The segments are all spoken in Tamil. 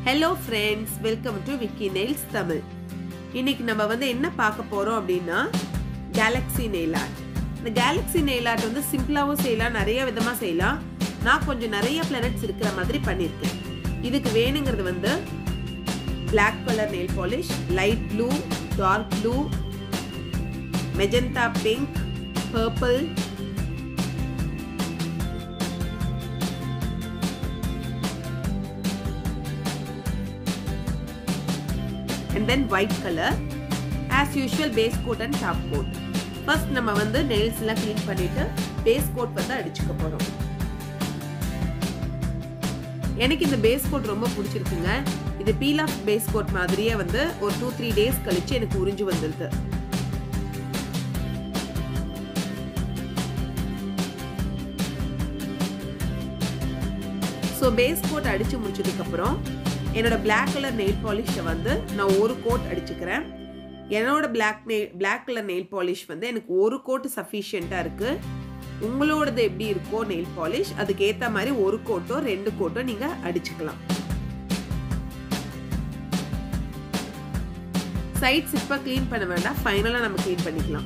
hello friends welcome to Vicky nails Tamil இன்னைக்கு நம்ம வந்து என்ன பார்க்க போறோம் அப்படின்னா கேலக்ஸி நெயில் ஆர்ட் இந்த கேலக்ஸி நெயில் ஆர்ட் வந்து சிம்பிளாகவும் செய்யலாம் நிறைய விதமாக செய்யலாம் நான் கொஞ்சம் நிறைய பிளானட்ஸ் இருக்கிற மாதிரி பண்ணியிருக்கேன் இதுக்கு வேணுங்கிறது வந்து black colour nail polish light blue dark blue magenta pink purple and then white color as usual base coat and top coat first நம்ம வந்து நெயில்ஸ் எல்லாம் க்ளீன் பண்ணிட்டு பேஸ் கோட் வந்து அடிச்சுக்க போறோம் எனக்கு இந்த பேஸ் கோட் ரொம்ப பிடிச்சிருக்குங்க இது பீல் ஆஃப் பேஸ் கோட் மாதிரியே வந்து ஒரு டூ த்ரீ டேஸ் கழிச்சு எனக்கு உறிஞ்சு வந்துடுது ஸோ பேஸ் கோட் அடிச்சு முடிச்சதுக்கப்புறம் என்னோட பிளாக் கலர் நெயில் பாலிஷை வந்து நான் ஒரு கோட் அடிச்சுக்கிறேன் என்னோட black nail black colour nail polish வந்து எனக்கு ஒரு கோட் சஃபிஷியண்ட்டாக இருக்குது உங்களோடது எப்படி இருக்கோ நெயில் பாலிஷ் அதுக்கு ஏற்ற மாதிரி ஒரு கோட்டோ ரெண்டு கோட்டோ நீங்கள் அடிச்சுக்கலாம் சைட்ஸ் இப்போ க்ளீன் பண்ண வேண்டாம் ஃபைனலாக நம்ம க்ளீன் பண்ணிக்கலாம்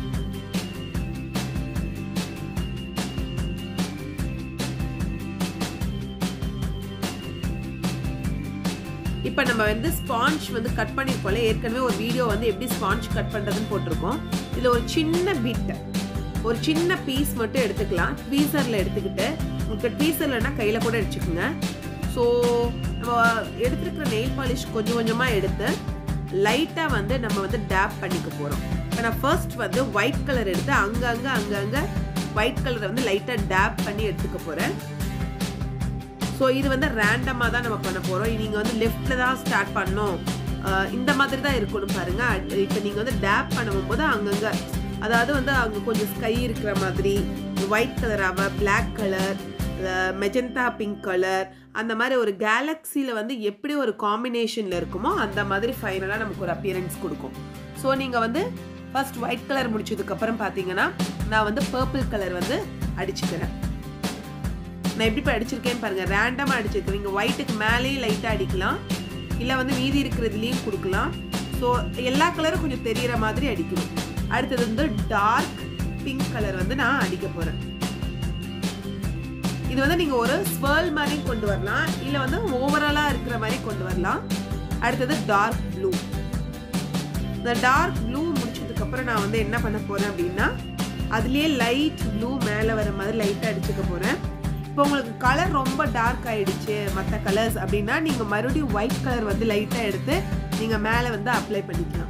இப்போ நம்ம வந்து ஸ்பாஞ்ச் வந்து கட் பண்ணியிருக்கோம்ல ஏற்கனவே ஒரு வீடியோ வந்து எப்படி ஸ்பாஞ்ச் கட் பண்ணுறதுன்னு போட்டிருக்கோம் இதில் ஒரு சின்ன பிட் ஒரு சின்ன பீஸ் மட்டும் எடுத்துக்கலாம் ட்வீசரில் எடுத்துக்கிட்டு உங்களுக்கு ட்வீசர்லன்னா கையில் கூட அடிச்சுக்கோங்க ஸோ நம்ம எடுத்துருக்கிற நெயில் பாலிஷ் கொஞ்சம் கொஞ்சமாக எடுத்து லைட்டாக வந்து நம்ம வந்து டேப் பண்ணிக்க போகிறோம் இப்போ நான் ஃபர்ஸ்ட் வந்து ஒயிட் கலர் எடுத்து அங்கங்கே அங்கங்கே ஒயிட் கலரை வந்து லைட்டாக டேப் பண்ணி எடுத்துக்க போகிறேன் ஸோ இது வந்து ரேண்டமாக தான் நம்ம பண்ண போகிறோம் நீங்கள் வந்து லெஃப்டில் தான் ஸ்டார்ட் பண்ணோம் இந்த மாதிரி தான் இருக்கணும் பாருங்கள் இப்போ நீங்கள் வந்து டேப் பண்ணும்போது அங்கங்கே அதாவது வந்து அங்கே கொஞ்சம் ஸ்கை இருக்கிற மாதிரி ஒயிட் கலராக black colour magenta pink colour அந்த மாதிரி ஒரு கேலக்ஸியில் வந்து எப்படி ஒரு காம்பினேஷனில் இருக்குமோ அந்த மாதிரி ஃபைனலாக நமக்கு ஒரு அப்பியரன்ஸ் கொடுக்கும் ஸோ நீங்கள் வந்து ஃபர்ஸ்ட் ஒயிட் கலர் முடிச்சதுக்கப்புறம் பார்த்தீங்கன்னா நான் வந்து பர்பிள் கலர் வந்து அடிச்சுக்கிறேன் நான் எப்படி இப்போ அடிச்சிருக்கேன்னு பாருங்கள் ரேண்டமாக அடிச்சிருக்கேன் நீங்கள் ஒயிட்டுக்கு மேலேயும் லைட்டாக அடிக்கலாம் இல்லை வந்து மீதி இருக்கிறதுலையும் கொடுக்கலாம் ஸோ எல்லா கலரும் கொஞ்சம் தெரிகிற மாதிரி அடிக்கணும் அடுத்தது வந்து டார்க் பிங்க் கலர் வந்து நான் அடிக்க போகிறேன் இது வந்து நீங்கள் ஒரு ஸ்வேர்ல் மாதிரி கொண்டு வரலாம் இல்லை வந்து ஓவராலாக இருக்கிற மாதிரி கொண்டு வரலாம் அடுத்தது டார்க் ப்ளூ இந்த டார்க் ப்ளூ முடிச்சதுக்கப்புறம் நான் வந்து என்ன பண்ண போகிறேன் அப்படின்னா அதுலேயே லைட் ப்ளூ மேலே வர மாதிரி லைட்டாக அடிச்சுக்க போகிறேன் இப்போ உங்களுக்கு கலர் ரொம்ப டார்க் ஆயிடுச்சு மற்ற கலர்ஸ் அப்படின்னா நீங்கள் மறுபடியும் ஒயிட் கலர் வந்து லைட்டாக எடுத்து நீங்கள் மேலே வந்து அப்ளை பண்ணிக்கலாம்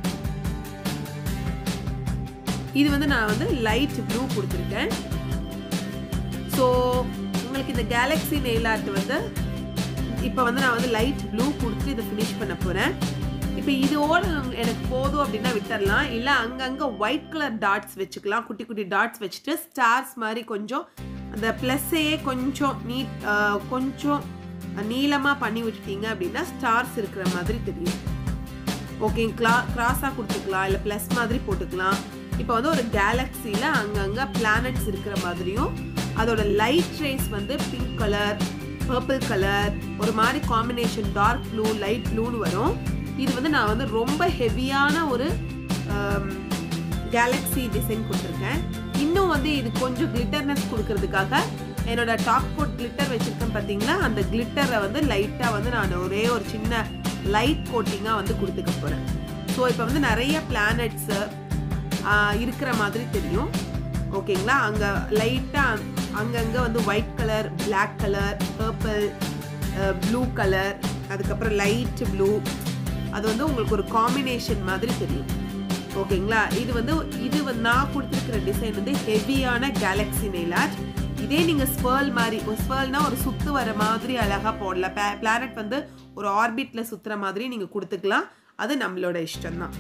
இது வந்து நான் வந்து லைட் ப்ளூ கொடுத்துருக்கேன் ஸோ உங்களுக்கு இந்த கேலக்ஸி நெயில் ஆர்ட் வந்து இப்போ வந்து நான் வந்து லைட் ப்ளூ கொடுத்துட்டு இதை ஃபினிஷ் பண்ண போகிறேன் இப்போ இதோட எனக்கு போதும் அப்படின்னா விட்டுடலாம் இல்லை அங்கங்கே ஒயிட் கலர் டாட்ஸ் வச்சுக்கலாம் குட்டி குட்டி டாட்ஸ் வச்சுட்டு ஸ்டார்ஸ் மாதிரி கொஞ்சம் அந்த ப்ளஸ்ஸையே கொஞ்சம் நீட் கொஞ்சம் நீளமாக பண்ணி விட்டுட்டீங்க அப்படின்னா ஸ்டார்ஸ் இருக்கிற மாதிரி தெரியும் ஓகே கிளா கிராஸாக கொடுத்துக்கலாம் இல்லை ப்ளஸ் மாதிரி போட்டுக்கலாம் இப்போ வந்து ஒரு கேலக்ஸியில் அங்கங்கே பிளானட்ஸ் இருக்கிற மாதிரியும் அதோட லைட் ரேஸ் வந்து பிங்க் கலர் பர்பிள் கலர் ஒரு மாதிரி காம்பினேஷன் டார்க் ப்ளூ லைட் ப்ளூன்னு வரும் இது வந்து நான் வந்து ரொம்ப ஹெவியான ஒரு கேலக்ஸி டிசைன் கொடுத்துருக்கேன் இன்னும் வந்து இது கொஞ்சம் கிளிட்டர்னஸ் கொடுக்கறதுக்காக என்னோட டாப் கோட் கிளிட்டர் வச்சுருக்கேன் பார்த்தீங்களா அந்த கிளிட்டரை வந்து லைட்டாக வந்து நான் ஒரே ஒரு சின்ன லைட் கோட்டிங்காக வந்து கொடுத்துக்க போகிறேன் ஸோ இப்போ வந்து நிறைய பிளானட்ஸு இருக்கிற மாதிரி தெரியும் ஓகேங்களா அங்கே லைட்டாக அங்கங்கே வந்து white colour black colour purple blue colour அதுக்கப்புறம் லைட் ப்ளூ அது வந்து உங்களுக்கு ஒரு காம்பினேஷன் மாதிரி தெரியும் ஓகேங்களா இது வந்து இது வந்து நான் கொடுத்துருக்கிற டிசைன் வந்து ஹெவியான கேலக்ஸி நெயில் ஆர்ட் இதே நீங்கள் ஸ்பேர்ல் மாதிரி ஒரு ஸ்பேர்ல்னா ஒரு சுத்து வர மாதிரி அழகாக போடலாம் பிளானட் வந்து ஒரு ஆர்பிட்டில் சுற்றுற மாதிரி நீங்கள் கொடுத்துக்கலாம் அது நம்மளோட இஷ்டம் தான்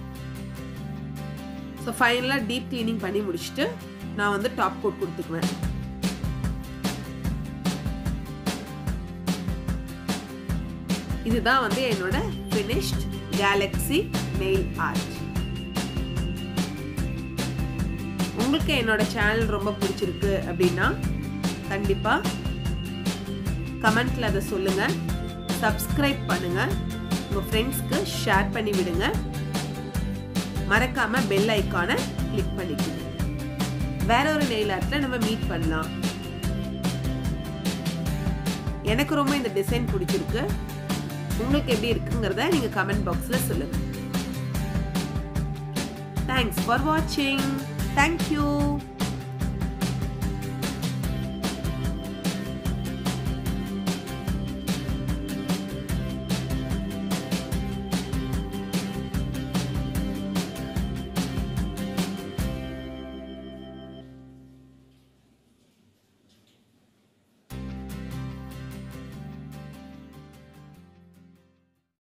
ஸோ ஃபைனலாக டீப் க்ளீனிங் பண்ணி முடிச்சுட்டு நான் வந்து டாப் கோட் கொடுத்துக்குவேன் இதுதான் வந்து என்னோட ஃபினிஷ்ட் கேலக்ஸி நெயில் ஆர்ட் உங்களுக்கு என்னோட சேனல் ரொம்ப பிடிச்சிருக்கு அப்படின்னா கண்டிப்பாக கமெண்ட்ல அதை சொல்லுங்க சப்ஸ்கிரைப் பண்ணுங்க உங்க ஃப்ரெண்ட்ஸ்க்கு ஷேர் பண்ணி விடுங்க மறக்காம பெல் ஐக்கானை கிளிக் பண்ணிக்கோங்க வேற ஒரு நெயில் ஆர்ட்ல நம்ம மீட் பண்ணலாம் எனக்கு ரொம்ப இந்த டிசைன் பிடிச்சிருக்கு உங்களுக்கு எப்படி இருக்குங்கிறத நீங்க கமெண்ட் பாக்ஸ்ல சொல்லுங்க தேங்க்ஸ் ஃபார் வாட்சிங் தேங்க்யூ